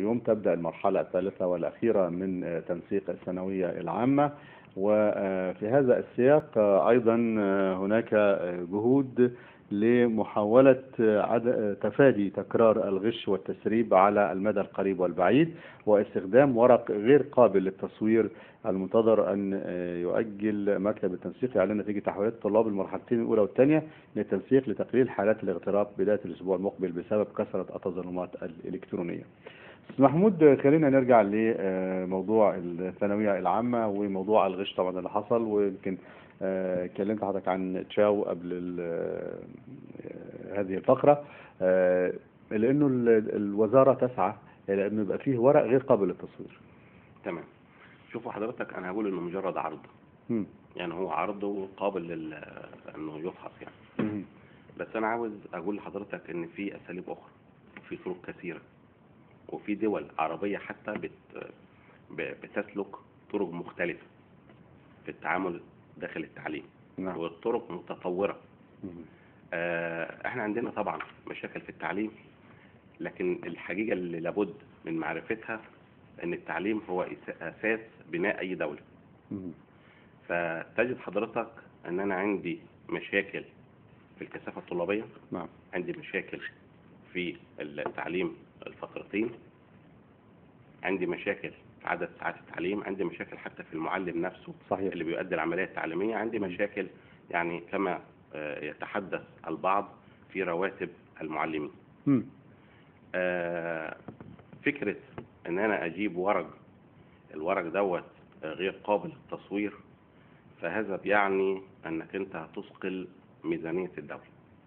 يوم تبدأ المرحلة الثالثة والأخيرة من تنسيق الثانوية العامة وفي هذا السياق أيضا هناك جهود لمحاولة عد- تفادي تكرار الغش والتسريب على المدى القريب والبعيد واستخدام ورق غير قابل للتصوير المنتظر أن يؤجل مكتب التنسيق إعلان نتيجة تحويلات طلاب المرحلتين الأولى والثانية للتنسيق لتقليل حالات الاغتراب بداية الأسبوع المقبل بسبب كثرة التظلمات الإلكترونية. أستاذ محمود خلينا نرجع لموضوع الثانوية العامة وموضوع الغش طبعا اللي حصل ويمكن آه، كلمت حضرتك عن تشاو قبل ال- آه، هذه الفقرة آه، لأنه ال- الوزارة تسعى إلى أنه يبقى فيه ورق غير قابل للتصوير. تمام شوفوا حضرتك انا هقول انه مجرد عرض مم. يعني هو عرض وقابل لل انه يفحص يعني مم. بس انا عاوز اقول لحضرتك ان في اساليب اخرى وفي طرق كثيره وفي دول عربيه حتى بت ب- بتسلك طرق مختلفه في التعامل داخل التعليم نعم. والطرق متطوره مم. آه، احنا عندنا طبعا مشاكل في التعليم لكن الحقيقه اللي لابد من معرفتها ان التعليم هو إس- اساس بناء اي دوله مم. فتجد حضرتك ان انا عندي مشاكل في الكثافه الطلابيه نعم. عندي مشاكل في التعليم الفترتين عندي مشاكل في عدد ساعات التعليم عندي مشاكل حتى في المعلم نفسه صحيح. اللي بيؤدي العمليه التعليميه عندي مشاكل يعني كما آه، يتحدث البعض في رواتب المعلمين مم. آه، فكرة ان انا اجيب ورق الورق دوت آه، غير قابل للتصوير فهذا بيعني انك انت هتثقل ميزانية الدولة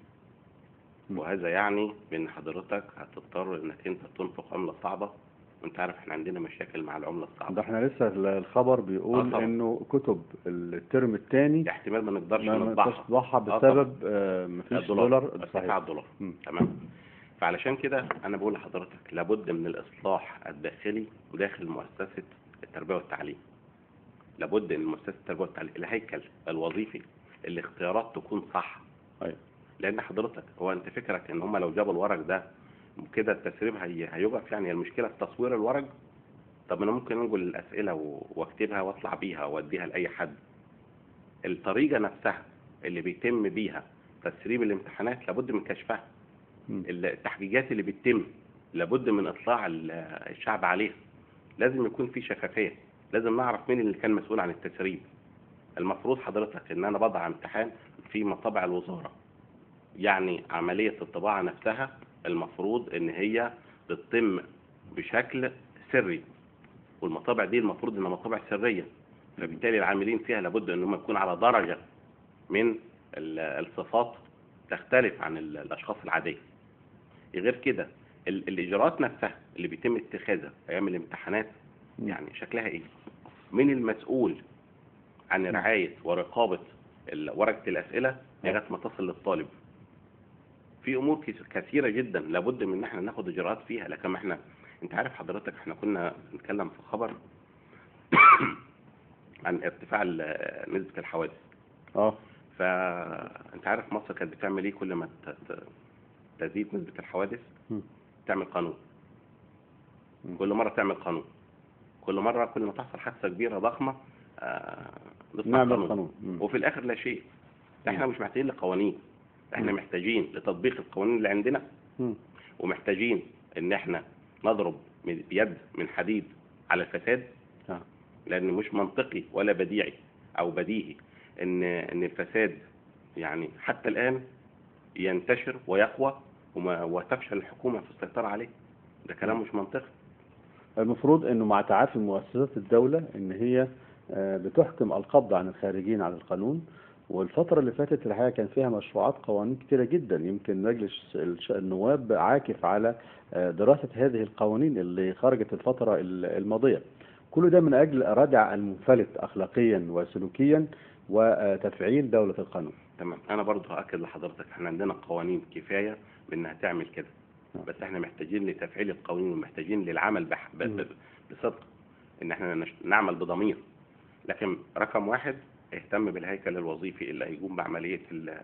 م. وهذا يعني بان حضرتك هتضطر انك انت تنفق عملة صعبة وانت عارف احنا عندنا مشاكل مع العملة ده الصعبة احنا لسه الخبر آه بيقول طبعا. انه كتب الترم الثاني احتمال ما نقدرش ما نطبعها تصبحها آه بسبب آه، مفيش الدولار دولار ارتفاع صحيح الدولار مم. تمام فعلشان كده انا بقول لحضرتك لابد من الاصلاح الداخلي داخل مؤسسه التربيه والتعليم لابد ان مؤسسه التربيه والتعليم الهيكل الوظيفي الاختيارات تكون صح أيوة. لان حضرتك هو انت فكرك ان هم لو جابوا الورق ده كده التسريب هي هيقف يعني المشكله في تصوير الورق طب انا ممكن انقل الاسئله و- واكتبها واطلع بيها واديها لاي حد الطريقه نفسها اللي بيتم بيها تسريب الامتحانات لابد من كشفها مم. التحقيقات اللي بتتم لابد من اطلاع ال- الشعب عليها لازم يكون في شفافيه لازم نعرف مين اللي كان مسؤول عن التسريب المفروض حضرتك ان انا بضع امتحان في مطابع الوزاره يعني عمليه الطباعه نفسها المفروض ان هي بتتم بشكل سري والمطابع دي المفروض انها مطابع سريه فبالتالي العاملين فيها لابد انهم يكون على درجه من ال- الصفات تختلف عن ال- الاشخاص العاديه غير كده ال- الاجراءات نفسها اللي بيتم اتخاذها ايام الامتحانات مم. يعني شكلها ايه مين المسؤول عن رعايه ورقابه ال- ورقه الاسئله لغايه ما تصل للطالب في امور كس- كثيره جدا لابد من ان احنا ناخد اجراءات فيها لكن ما احنا انت عارف حضرتك احنا كنا بنتكلم في خبر عن ارتفاع ال- نسبه الحوادث اه فانت عارف مصر كانت بتعمل ايه كل ما ت- ت- تزيد نسبه الحوادث مم. تعمل قانون مم. كل مره تعمل قانون كل مره كل ما تحصل حادثه كبيره ضخمه آه نصنع نعمل قانون مم. وفي الاخر لا شيء احنا مم. مش محتاجين لقوانين احنا مم. محتاجين لتطبيق القوانين اللي عندنا مم. ومحتاجين ان احنا نضرب من- بيد من حديد على الفساد آه. لان مش منطقي ولا بديعي او بديهي ان ان الفساد يعني حتى الان ينتشر ويقوى وما وتفشل الحكومه في السيطره عليه ده كلام مش منطقي المفروض انه مع تعافي مؤسسات الدولة ان هي آه، بتحكم القبض عن الخارجين عن القانون والفترة اللي فاتت الحقيقة كان فيها مشروعات قوانين كتيرة جدا يمكن مجلس الش- النواب عاكف على آه، دراسة هذه القوانين اللي خرجت الفترة ال- الماضية كل ده من أجل ردع المنفلت أخلاقيا وسلوكيا وتفعيل دولة القانون تمام انا برضه هاكد لحضرتك احنا عندنا قوانين كفايه بانها تعمل كده نعم. بس احنا محتاجين لتفعيل القوانين ومحتاجين للعمل بح... ب... مم. ب... بصدق ان احنا نش... نعمل بضمير لكن رقم واحد اهتم بالهيكل الوظيفي اللي هيقوم بعمليه ال...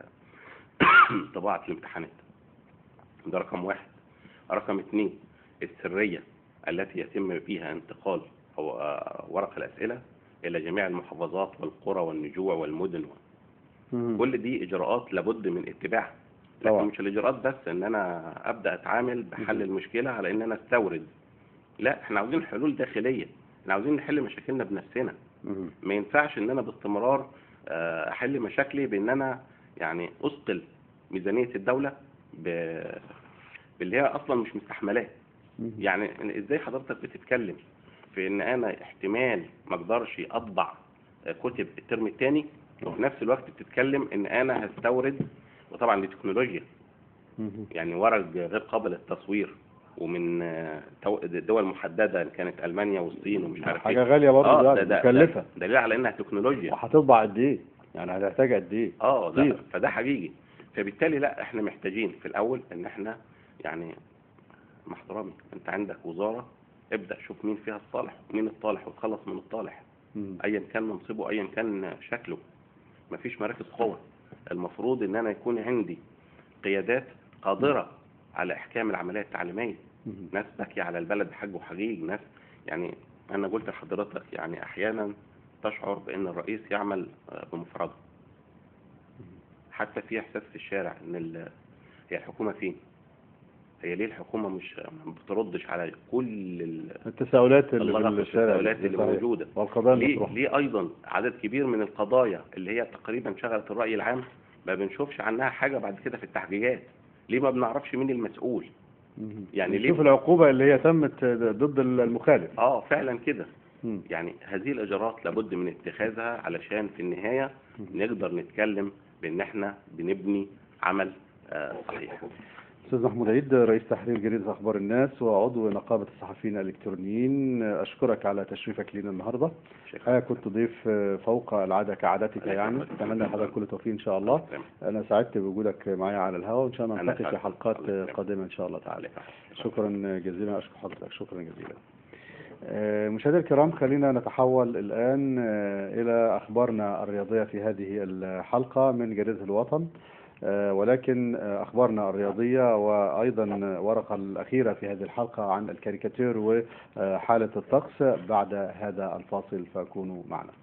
طباعه الامتحانات ده رقم واحد رقم اثنين السريه التي يتم فيها انتقال أو آه، ورق الأسئلة إلى جميع المحافظات والقرى والنجوع والمدن مم. كل دي إجراءات لابد من اتباعها لكن طبعا. مش الإجراءات بس إن أنا أبدأ أتعامل بحل مم. المشكلة على إن أنا أستورد لا إحنا عاوزين حلول داخلية إحنا عاوزين نحل مشاكلنا بنفسنا مم. ما ينفعش ان انا باستمرار آه، احل مشاكلي بان انا يعني اثقل ميزانيه الدوله ب... باللي هي اصلا مش مستحملاه مم. يعني ازاي حضرتك بتتكلم في ان انا احتمال ما اقدرش اطبع آه، كتب الترم الثاني وفي نفس الوقت بتتكلم ان انا هستورد وطبعا دي تكنولوجيا مم. يعني ورق غير قابل للتصوير ومن آه، تو- دول محدده كانت المانيا والصين ومش عارف حاجة ايه غالية برضه اه دلوقتي ده ده مكلفة ده دليل على انها تكنولوجيا وهتطبع قد ايه؟ يعني هتحتاج قد ايه؟ اه ده كتير. فده حقيقي فبالتالي لا احنا محتاجين في الاول ان احنا يعني مع احترامي انت عندك وزاره ابدا شوف مين فيها الصالح ومين الطالح وتخلص من الطالح مم. ايا كان منصبه ايا كان شكله مفيش مراكز قوه المفروض ان انا يكون عندي قيادات قادره على احكام العمليه التعليميه مم. ناس باكيه على البلد بحج وحقيق ناس يعني انا قلت لحضرتك يعني احيانا تشعر بان الرئيس يعمل آه، بمفرده حتى في احساس في الشارع ان ال... هي الحكومه فين هي ليه الحكومه مش ما بتردش على كل ال... التساؤلات اللي اللغط في الشارع والتساؤلات دي اللي صحيح. موجوده والقضايا ليه المطروحة ليه ايضا عدد كبير من القضايا اللي هي تقريبا شغلت الراي العام ما بنشوفش عنها حاجه بعد كده في التحقيقات ليه ما بنعرفش مين المسؤول مم. يعني ليه- شوف العقوبة اللي هي تمت ضد المخالف اه فعلا كده مم. يعني هذه الاجراءات لابد من اتخاذها علشان في النهايه نقدر نتكلم بان احنا بنبني عمل آه، صحيح أستاذ محمود عيد رئيس تحرير جريدة أخبار الناس وعضو نقابة الصحفيين الإلكترونيين أشكرك على تشريفك لنا النهاردة شكرا أنا كنت ضيف فوق العادة كعادتك الله يعني يكرمك. أتمنى لحضرتك كل توفيق إن شاء الله تمام. أنا سعدت بوجودك معي على الهواء وإن شاء الله أنا نلتقي في سعيد. حلقات الله يكرمك. قادمة إن شاء الله تعالى شكرا شكرا جزيلا أشكر حضرتك شكرا جزيلا آه، مشاهدينا الكرام خلينا نتحول الآن آه، إلى أخبارنا الرياضية في هذه الحلقة من جريدة الوطن آه، ولكن آه، أخبارنا الرياضية وأيضا ورقة الأخيرة في هذه الحلقة عن الكاريكاتير وحالة الطقس بعد هذا الفاصل فكونوا معنا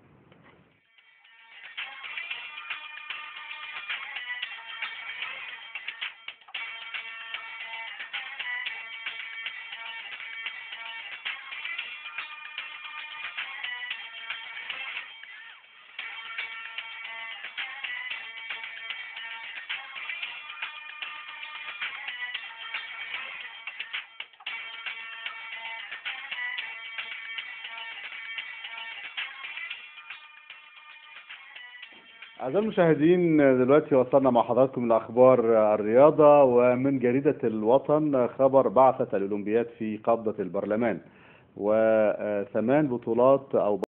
أعزائي المشاهدين دلوقتي وصلنا مع حضراتكم لأخبار الرياضة ومن جريدة الوطن خبر بعثة الأولمبياد في قبضة البرلمان وثمان بطولات أو